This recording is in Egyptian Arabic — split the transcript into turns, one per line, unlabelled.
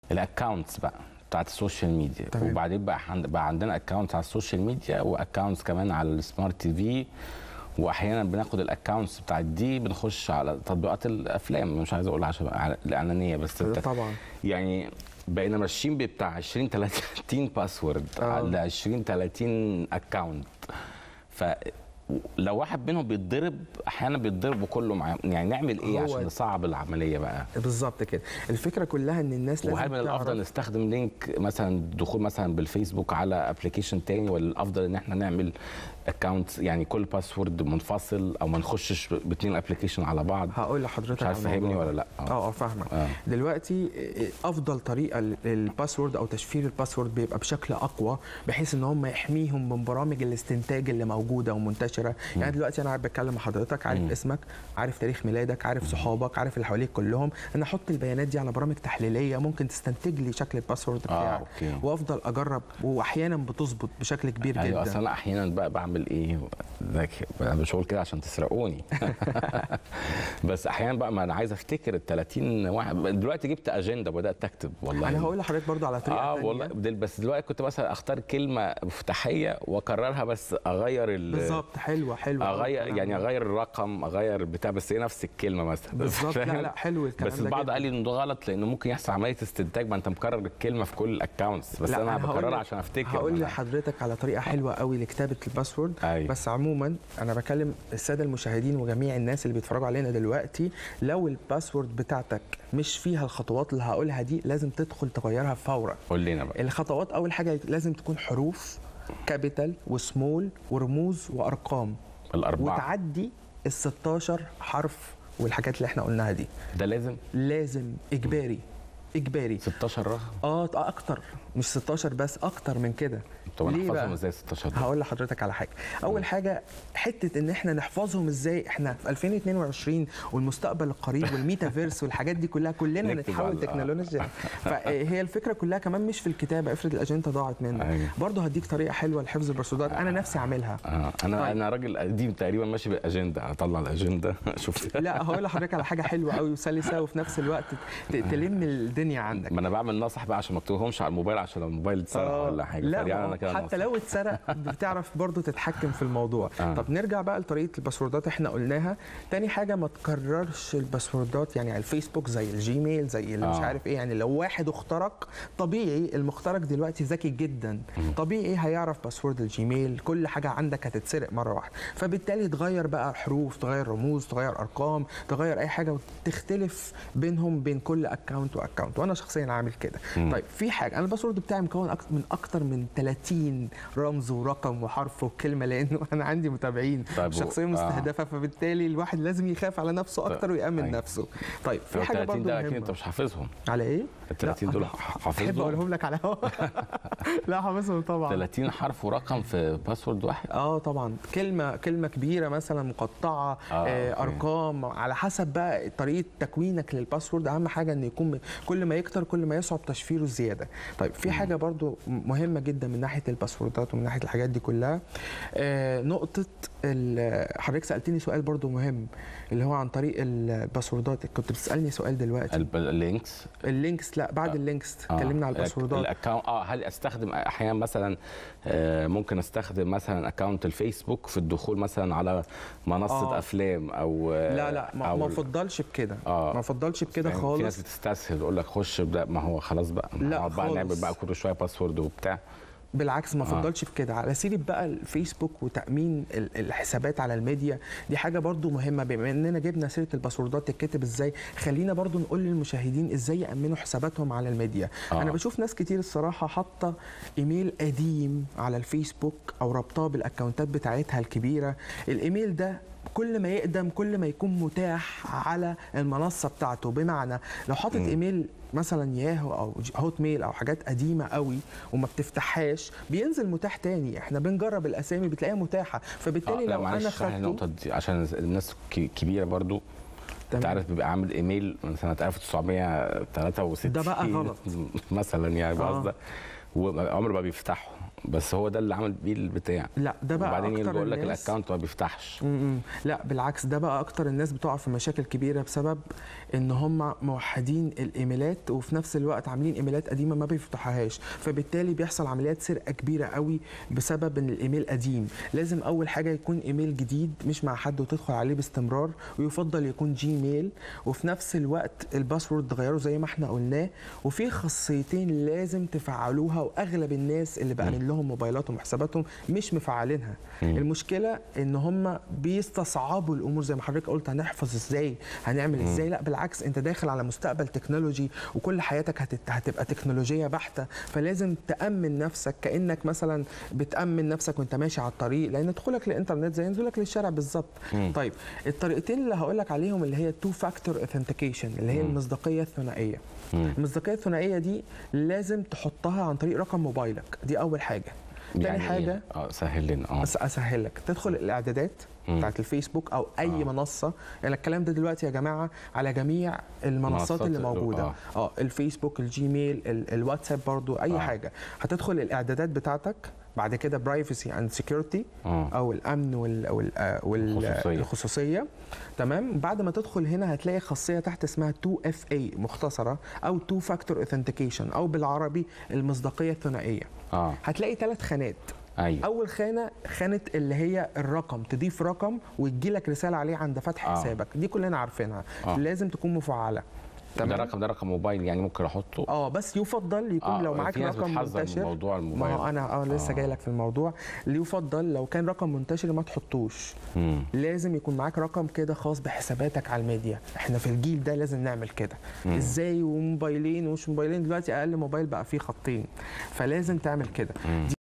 الاكونتس بقى بتاعت السوشيال ميديا
تمام.
وبعدين بقى, عند- بقى عندنا اكونتس على السوشيال ميديا واكونتس كمان على السمارت تي في واحيانا بناخد الاكونتس بتاعت دي بنخش على تطبيقات الافلام مش عايز اقول عشان على الاعلانيه بس انت
طبعا
يعني بقينا ماشيين بتاع 20 30 باسورد
آه.
على 20 30 اكونت ف لو واحد منهم بيتضرب احيانا بيتضربوا كله معاه يعني نعمل ايه
هو-
عشان نصعب العمليه بقى
بالظبط كده الفكره كلها ان الناس لازم
وهل من الافضل
تعرف-
نستخدم لينك مثلا دخول مثلا بالفيسبوك على ابلكيشن تاني ولا الافضل ان احنا نعمل اكونت يعني كل باسورد منفصل او ما نخشش باثنين ابلكيشن على بعض
هقول لحضرتك
مش عارف
على
فاهمني
الموضوع
ولا
ده.
لا
اه اه فاهمك
آه.
دلوقتي افضل طريقه للباسورد او تشفير الباسورد بيبقى بشكل اقوى بحيث ان هم يحميهم من برامج الاستنتاج اللي موجوده ومنتشره يعني دلوقتي انا قاعد بتكلم مع حضرتك عارف
مم.
اسمك عارف تاريخ ميلادك عارف صحابك عارف اللي حواليك كلهم انا احط البيانات دي على برامج تحليليه ممكن تستنتج لي شكل الباسورد
اه
بتاعك
اوكي
وافضل اجرب واحيانا بتظبط بشكل كبير
ايوه اصل
جدا
انا احيانا بقى بعمل ايه ذاك انا مش بقول كده عشان تسرقوني بس احيانا بقى ما انا عايز افتكر ال 30 واحد دلوقتي جبت اجنده وبدات اكتب والله
انا هقول لحضرتك برضو على طريقه
اه
تانية.
والله دل- بس دلوقتي كنت مثلا اختار كلمه مفتاحيه واكررها بس اغير ال
بالظبط حلوه حلوه
اغير
الكلام
يعني
ده.
اغير الرقم اغير بتاع بس هي نفس الكلمه مثلا
بالظبط لا
فاهم؟
لا حلو الكلام
بس
ده
البعض
جداً.
قال لي ان ده غلط لانه ممكن يحصل عمليه استنتاج ما انت مكرر الكلمه في كل الاكونتس بس
لا،
انا
هقول
بكررها
لك-
عشان افتكر
هقول
أنا-
لحضرتك على طريقه حلوه قوي لكتابه الباسورد
أيوة.
بس عموما انا بكلم الساده المشاهدين وجميع الناس اللي بيتفرجوا علينا دلوقتي لو الباسورد بتاعتك مش فيها الخطوات اللي هقولها دي لازم تدخل تغيرها فورا
قول لنا بقى
الخطوات اول حاجه لازم تكون حروف كابيتال وسمول ورموز وارقام
الاربعه
وتعدي ال 16 حرف والحاجات اللي احنا قلناها دي
ده لازم
لازم اجباري اجباري
16 رقم
اه آه، اكتر مش 16 بس اكتر من كده
طب انا
ليه
احفظهم
بقى؟
ازاي 16 ده
هقول لحضرتك على حاجه اول حاجه حته ان احنا نحفظهم ازاي احنا في 2022 والمستقبل القريب والميتافيرس والحاجات دي كلها كلنا
نكتب
نتحول
على-
تكنولوجيا فهي الفكره كلها كمان مش في الكتابه افرض الاجنده ضاعت منك
أيوة.
برضه هديك طريقه حلوه لحفظ الباسوردات انا نفسي اعملها
آه. انا
طيب.
انا راجل قديم تقريبا ماشي بالاجنده اطلع الاجنده شفت
لا هقول لحضرتك على حاجه حلوه قوي وسلسه وفي نفس الوقت ت- تلم الدنيا عندك
ما انا بعمل نصح بقى عشان ما اكتبهمش على الموبايل عشان لو الموبايل اتسرق
آه،
ولا حاجه
لا
فدي
ما
انا
هو
كده
حتى
نصح.
لو اتسرق بتعرف برضو تتحكم في الموضوع
آه.
طب نرجع بقى لطريقه الباسوردات احنا قلناها تاني حاجه ما تكررش الباسوردات يعني على الفيسبوك زي الجيميل زي اللي مش
آه.
عارف ايه يعني لو واحد اخترق طبيعي المخترق دلوقتي ذكي جدا طبيعي هيعرف باسورد الجيميل كل حاجه عندك هتتسرق مره واحده فبالتالي تغير بقى حروف تغير رموز تغير ارقام تغير اي حاجه وتختلف بينهم بين كل اكونت واكونت وانا شخصيا عامل كده
مم.
طيب في حاجه انا الباسورد بتاعي مكون أكتر من اكتر من 30 رمز ورقم وحرف وكلمه لانه انا عندي متابعين
طيب و-
شخصيه
آه.
مستهدفه فبالتالي الواحد لازم يخاف على نفسه
طيب،
اكتر ويامن
أيوة.
نفسه طيب في
ال
حاجه
30
برضو
ده اكيد
مهمه
انت مش حافظهم
على ايه
ال 30 دول
لا، احب
حافظهم
اقولهم لك على هوا لا حافظهم طبعا
30 حرف ورقم في باسورد واحد
اه طبعا كلمه كلمه كبيره مثلا مقطعه
آه،
آه
أوكي.
ارقام على حسب بقى طريقه تكوينك للباسورد اهم حاجه ان يكون م- كل ما يكتر كل ما يصعب تشفيره زياده طيب في حاجه برضو مهمه جدا من ناحيه الباسوردات ومن ناحيه الحاجات دي كلها آه نقطه ال- حضرتك سالتني سؤال برضو مهم اللي هو عن طريق الباسوردات كنت بتسالني سؤال دلوقتي
الب- اللينكس
اللينكس لا بعد اللينكس اتكلمنا على الباسوردات
الاكونت اه هل استخدم احيانا مثلا آه، ممكن استخدم مثلا اكونت الفيسبوك في الدخول مثلا على منصه
آه.
افلام او آه،
لا لا ما,
أو
ما
ال-
افضلش بكده
آه.
ما افضلش بكده
يعني في ناس
خالص
بتستسهل يقول لك خش ابدا ما هو خلاص بقى
لا
نقعد بقى
خالص.
نعمل بقى كل شويه باسورد وبتاع
بالعكس ما
آه.
افضلش في كده على سيره بقى الفيسبوك وتامين ال- الحسابات على الميديا دي حاجه برضو مهمه بما اننا جبنا سيره الباسوردات تتكتب ازاي خلينا برضو نقول للمشاهدين ازاي يامنوا حساباتهم على الميديا
آه.
انا بشوف ناس كتير الصراحه حاطه ايميل قديم على الفيسبوك او رابطاه بالاكونتات بتاعتها الكبيره الايميل ده كل ما يقدم كل ما يكون متاح على المنصه بتاعته بمعنى لو حاطط ايميل مثلا ياهو او ج- هوت ميل او حاجات قديمه قوي وما بتفتحهاش بينزل متاح تاني احنا بنجرب الاسامي بتلاقيها متاحه فبالتالي
آه لا
لو
معلش
انا
اشرح لي
خدته
النقطه دي عشان الناس ك- كبيره برضو انت
تمام.
عارف بيبقى عامل ايميل من سنه 1963
ده بقى غلط.
مثلا يعني
آه.
قصدك وعمره ما بيفتحه بس هو ده اللي عمل بيه البتاع
لا ده بقى
وبعدين
اكتر
يقول لك
الناس
الاكونت ما بيفتحش
م-م. لا بالعكس ده بقى اكتر الناس بتقع في مشاكل كبيره بسبب ان هم موحدين الايميلات وفي نفس الوقت عاملين ايميلات قديمه ما بيفتحوهاش فبالتالي بيحصل عمليات سرقه كبيره قوي بسبب ان الايميل قديم لازم اول حاجه يكون ايميل جديد مش مع حد وتدخل عليه باستمرار ويفضل يكون جيميل وفي نفس الوقت الباسورد تغيره زي ما احنا قلناه وفي خاصيتين لازم تفعلوها واغلب الناس اللي بقى لهم موبايلاتهم وحساباتهم مش مفعلينها
مم.
المشكله ان هم بيستصعبوا الامور زي ما حضرتك قلت هنحفظ ازاي هنعمل ازاي لا بالعكس انت داخل على مستقبل تكنولوجي وكل حياتك هتت... هتبقى تكنولوجيه بحته فلازم تامن نفسك كانك مثلا بتامن نفسك وانت ماشي على الطريق لان دخولك للانترنت زي نزولك للشارع بالظبط
مم.
طيب الطريقتين اللي هقول لك عليهم اللي هي تو فاكتور اوثنتيكيشن اللي هي
مم.
المصداقيه الثنائيه
مم.
المصداقيه الثنائيه دي لازم تحطها عن طريق رقم موبايلك دي اول حاجه تاني
يعني
حاجه
إيه؟ اه سهل لنا اه
بس اسهل لك تدخل الاعدادات
مم.
بتاعت الفيسبوك او اي
آه.
منصه يعني الكلام ده دلوقتي يا جماعه على جميع المنصات
منصات
اللي
ال-
موجوده
آه.
اه الفيسبوك الجيميل ال- الواتساب برضو اي
آه.
حاجه هتدخل الاعدادات بتاعتك بعد كده برايفسي اند سكيورتي
اه
او الامن وال وال آه، وال
الخصوصية.
الخصوصيه تمام بعد ما تدخل هنا هتلاقي خاصيه تحت اسمها 2 اف اي مختصره او 2 فاكتور اوثنتيكيشن او بالعربي المصداقيه الثنائيه
اه
هتلاقي ثلاث خانات
ايوه
اول خانه خانه اللي هي الرقم تضيف رقم وتجي لك رساله عليه عند فتح
آه.
حسابك دي كلنا عارفينها
آه.
لازم تكون مفعله
ده رقم ده رقم موبايل يعني ممكن احطه
اه بس يفضل يكون
آه،
لو معاك
في ناس
رقم
بتحذر من
منتشر
موضوع
ما
الموبايل
هو انا اه لسه
آه.
جاي لك في الموضوع اللي يفضل لو كان رقم منتشر ما تحطوش
مم.
لازم يكون معاك رقم كده خاص بحساباتك على الميديا احنا في الجيل ده لازم نعمل كده
مم.
ازاي وموبايلين ومش موبايلين دلوقتي اقل موبايل بقى فيه خطين فلازم تعمل كده
مم.